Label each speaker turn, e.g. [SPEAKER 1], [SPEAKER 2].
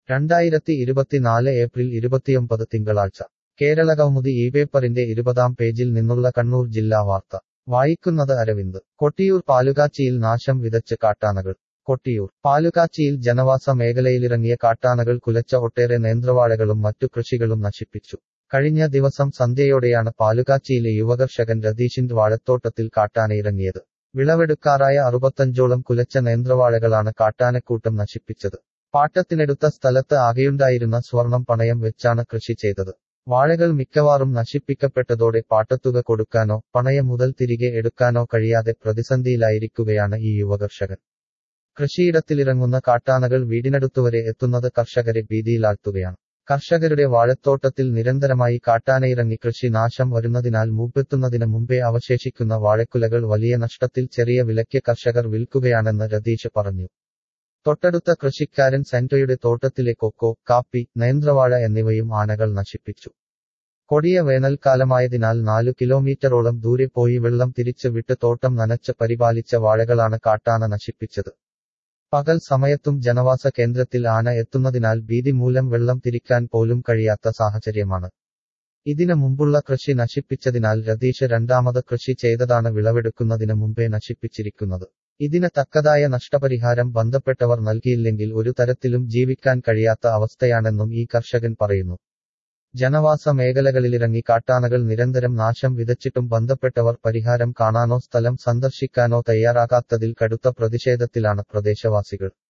[SPEAKER 1] രണ്ടായിരത്തി ഇരുപത്തിനാല് ഏപ്രിൽ ഇരുപത്തിയൊമ്പത് തിങ്കളാഴ്ച കേരളകൗമുദി ഈ പേപ്പറിന്റെ ഇരുപതാം പേജിൽ നിന്നുള്ള കണ്ണൂർ ജില്ലാ വാർത്ത വായിക്കുന്നത് അരവിന്ദ് കൊട്ടിയൂർ പാലുകാച്ചിയിൽ നാശം വിതച്ച് കാട്ടാനകൾ കൊട്ടിയൂർ പാലുകാച്ചിയിൽ ജനവാസ മേഖലയിലിറങ്ങിയ കാട്ടാനകൾ കുലച്ച ഒട്ടേറെ നേന്ത്രവാഴകളും മറ്റു കൃഷികളും നശിപ്പിച്ചു കഴിഞ്ഞ ദിവസം സന്ധ്യയോടെയാണ് പാലുകാച്ചിയിലെ യുവകർഷകൻ രതീഷിന്റെ വാഴത്തോട്ടത്തിൽ കാട്ടാനയിറങ്ങിയത് വിളവെടുക്കാറായ അറുപത്തഞ്ചോളം കുലച്ച നേന്ത്രവാഴകളാണ് കാട്ടാനക്കൂട്ടം നശിപ്പിച്ചത് പാട്ടത്തിനെടുത്ത സ്ഥലത്ത് ആകെയുണ്ടായിരുന്ന സ്വർണം പണയം വെച്ചാണ് കൃഷി ചെയ്തത് വാഴകൾ മിക്കവാറും നശിപ്പിക്കപ്പെട്ടതോടെ പാട്ടത്തുക കൊടുക്കാനോ പണയം മുതൽ തിരികെ എടുക്കാനോ കഴിയാതെ പ്രതിസന്ധിയിലായിരിക്കുകയാണ് ഈ യുവകർഷകൻ കൃഷിയിടത്തിലിറങ്ങുന്ന കാട്ടാനകൾ വീടിനടുത്തുവരെ എത്തുന്നത് കർഷകരെ ഭീതിയിലാഴ്ത്തുകയാണ് കർഷകരുടെ വാഴത്തോട്ടത്തിൽ നിരന്തരമായി കാട്ടാനയിറങ്ങി കൃഷി നാശം വരുന്നതിനാൽ മൂപ്പെത്തുന്നതിന് മുമ്പേ അവശേഷിക്കുന്ന വാഴക്കുലകൾ വലിയ നഷ്ടത്തിൽ ചെറിയ വിലയ്ക്ക് കർഷകർ വിൽക്കുകയാണെന്ന് രതീഷ് പറഞ്ഞു തൊട്ടടുത്ത കൃഷിക്കാരൻ സെന്റോയുടെ തോട്ടത്തിലെ കൊക്കോ കാപ്പി നേന്ത്രവാഴ എന്നിവയും ആനകൾ നശിപ്പിച്ചു കൊടിയ വേനൽക്കാലമായതിനാൽ നാലു കിലോമീറ്ററോളം ദൂരെ പോയി വെള്ളം തിരിച്ചു വിട്ട് തോട്ടം നനച്ച് പരിപാലിച്ച വാഴകളാണ് കാട്ടാന നശിപ്പിച്ചത് പകൽ സമയത്തും ജനവാസ കേന്ദ്രത്തിൽ ആന എത്തുന്നതിനാൽ ഭീതി മൂലം വെള്ളം തിരിക്കാൻ പോലും കഴിയാത്ത സാഹചര്യമാണ് ഇതിനു മുമ്പുള്ള കൃഷി നശിപ്പിച്ചതിനാൽ രതീഷ് രണ്ടാമത് കൃഷി ചെയ്തതാണ് വിളവെടുക്കുന്നതിന് മുമ്പേ നശിപ്പിച്ചിരിക്കുന്നത് ഇതിന് തക്കതായ നഷ്ടപരിഹാരം ബന്ധപ്പെട്ടവർ നൽകിയില്ലെങ്കിൽ ഒരു തരത്തിലും ജീവിക്കാൻ കഴിയാത്ത അവസ്ഥയാണെന്നും ഈ കർഷകൻ പറയുന്നു ജനവാസ മേഖലകളിലിറങ്ങി കാട്ടാനകൾ നിരന്തരം നാശം വിതച്ചിട്ടും ബന്ധപ്പെട്ടവർ പരിഹാരം കാണാനോ സ്ഥലം സന്ദർശിക്കാനോ തയ്യാറാകാത്തതിൽ കടുത്ത പ്രതിഷേധത്തിലാണ് പ്രദേശവാസികൾ